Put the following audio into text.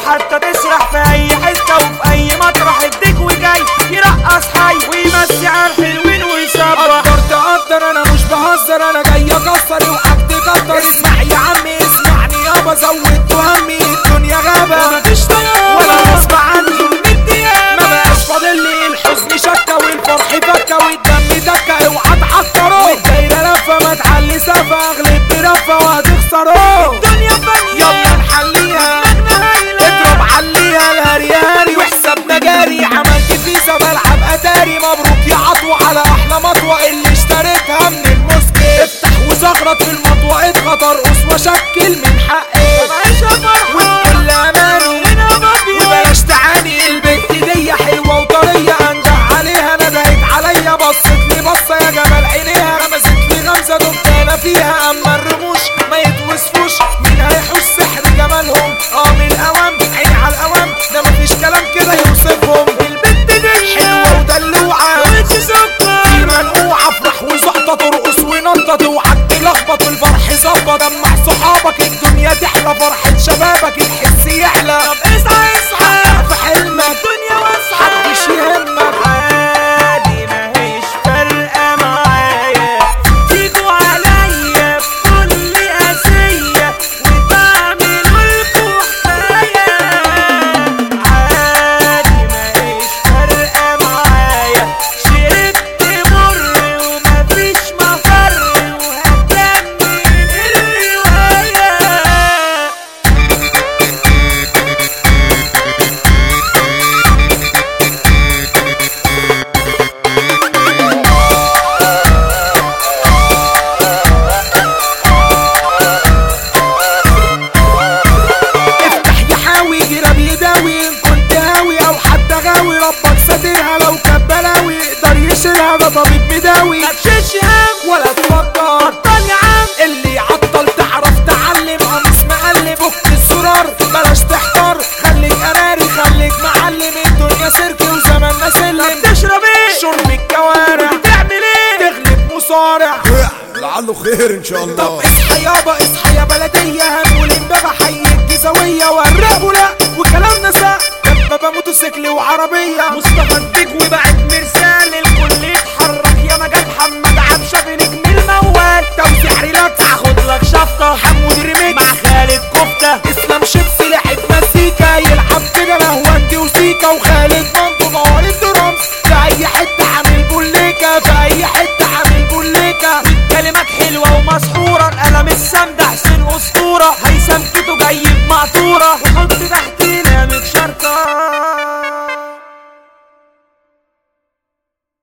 حتى تسرح في اي حته وفي اي مطرح الديك وجاي يرقص حي ويمسي على الحلوين ويصبح قدر تقدر انا مش بهزر انا جاي اكسر اوعك تقدر اسمع يا عمي اسمعني يابا زودت همي الدنيا غابة مفيش طيار ولا غصب عني ما بقاش فاضل لي الحزن شكة والفرح فكة والدم دكة اوعى تعكروا والدايرة لفة ما تعلي سفة اغلب برفة وهتخسروا الدنيا فانية يلا نحليها اضرب عليها الهري هري وحسابنا جاري عملت فيزا بلعب اتاري مبروك يا عطوة على احلى مطوة اللي اشتريتها من المسكت افتح وزغرط في المطوة اضغط ارقص واشكل من حقي بعيشها فرحة والكل اماني هنا مافيا وبلاش تعاني البنت دي حلوة وطرية انجح عليها ندهت عليا بصت لي بصة يا جمال عينيها غمزت لي غمزة دمت انا فيها اما الرموش ما يتوصفوش مين هيحوش سحر جمالهم اه من الاوام عين على الاوام ده مفيش كلام كده يوصفهم البنت دي حلوة ودلوعة وش سكر في منقوعة افرح وزقطة ترقص ونطط اوعك تلخبط والفرح ظبط جمع صحابك الدنيا تحلى فرحة شبابك الحس يحلى طب اصحى اصحى في حلمك الدنيا واسعة محدش يهمك عادي ماهيش فارقة معايا تيجوا عليا بكل قاسية وتعملوا لكوا حكاية عادي ماهيش فارقة معايا شربت مر ومفيش مفر وهكمل الرواية افتح يحاوي جراب يداوي ان كنت هاوي او حتى غاوي ربك ساترها لو كانت بلاوي يقدر يشيلها ده طبيب مداوي متشيلش هم ولا تفكر بطل يا عم اللي يعطل تعرف تعلم قميص مقلب فك الزرار بلاش تحتار خليك قراري خليك معلم الدنيا سيرك وزماننا سلم تشرب ايه شرب الكوارع تعمل ايه تغلب مصارع لعله خير ان شاء طب الله اصحى يابا اصحى يا بلدية هنقول امبابة حي الجزاوية والراب لا وكلامنا ساق دبابة موتوسيكل وعربية مصطفى الديك وبعد